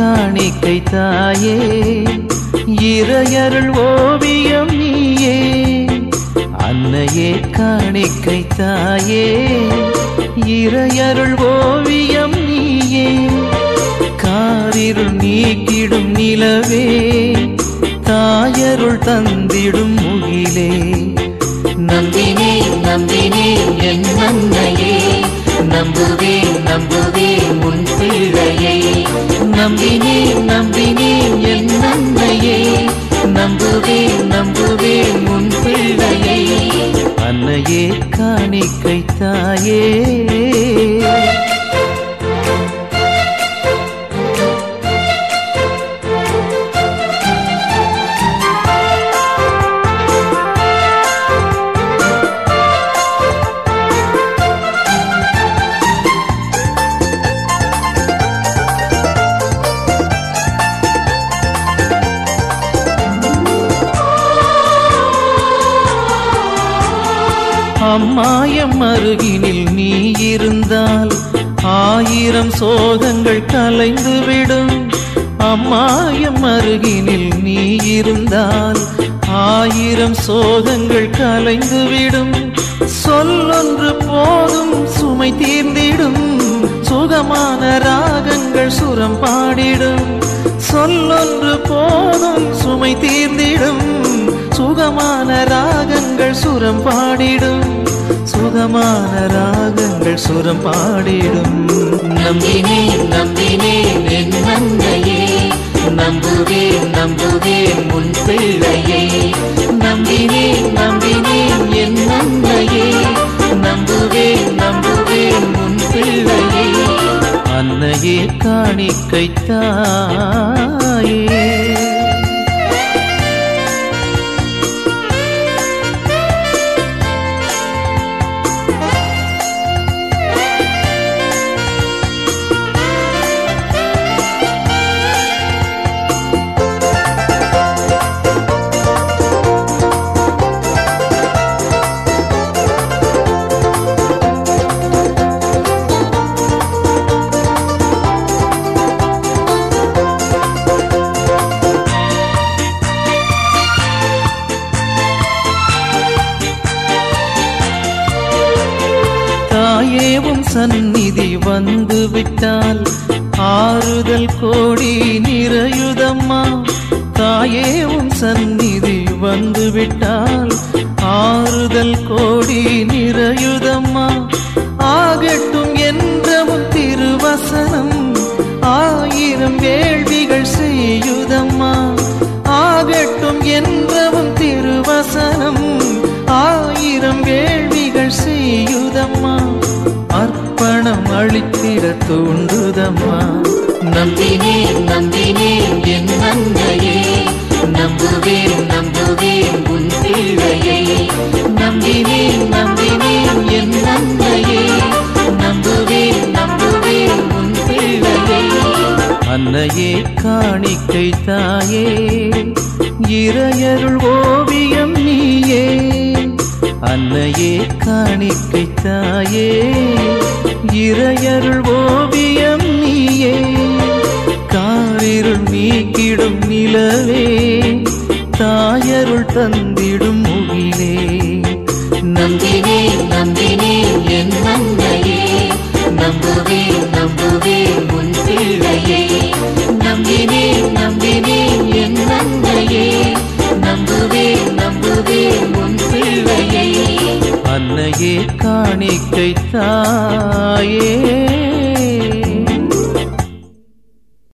காணிக்கை தாயே இறையருள் ஓவியம் நீயே அன்னையே காணிக்கை தாயே இறையருள் ஓவியம் நீயே காரிருள் நீக்கிடும் நிலவே தாயருள் தந்திடும் முகிலே நம்பினேன் நம்பினேன் என் அன்னையே நம்புவேன் நம்புவேன் உன் பிள்ளையை நம்பினேன் நம்பினேன் என் அன்னையே நம்புவேன் நம்புவேன் உன் பிள்ளையை அன்னையே காணிக்கை தாயே அம்மாயம் அருகினில் நீ இருந்தால் ஆயிரம் சோகங்கள் கலைந்துவிடும் அம்மாயம் அருகினில் நீ இருந்தால் ஆயிரம் சோகங்கள் கலைந்துவிடும் சொல்லொன்று போதும் சுமை தீர்ந்திடும் சுகமான ராகங்கள் சுரம் பாடிடும் சொல்லொன்று போதும் சுமை தீர்ந்திடும் சுகமான ராகங்கள் சுரம் பாடிடும் சுகமான ராகங்கள் சுரம் பாடிடும் நம்பினேன் நம்பினேன் என் அன்னையே நம்புவேன் நம்புவேன் உன் பிள்ளையை நம்பினேன் நம்பினேன் என் அன்னையே நம்புவேன் நம்புவேன் உன் பிள்ளையை அன்னையே காணிக்கை தாயே தாயேவும் சந்நிதி வந்து விட்டால் ஆறுதல் கோடி நிறையுதம்மா தாயேவும் சந்நிதி வந்து விட்டால் ஆறுதல் கோடி நிறையுதம்மா ஆகட்டும் என்றவும் திருவசனம் ஆயிரம் வேள்விகள் செய்யுதம்மா ஆகட்டும் என்றவும் திருவசனம் ஆயிரம் வேள்விகள் செய்யுதம்மா அர்ப்பணம் அளித்திட தூண்டுதம்மா நம்பினேன் நம்பினேன் என் அன்னையே நம்புவேன் நம்புவேன் உன் பிள்ளையை நம்பினேன் நம்பினேன் என் அன்னையே நம்புவேன் நம்புவேன் உன் பிள்ளையை அன்னையே காணிக்கை தாயே இறையருள் ஓவியம் நீயே அன்னையே காணிக்கை தாயே இறையருள் ஓவியம் நீயே காரிருள் நீக்கிடும் நிலவே தாயருள் தந்திடும் முகிலே நம்பினேன் நம்பினேன் என் அன்னையே நம்புவேன் நம்புவேன் உன் பிள்ளையை நம்பினேன் நம்பினேன் என் அன்னையே நம்புவேன் நம்புவேன் உன் பிள்ளையை அன்னையே காணிக்கை தாயே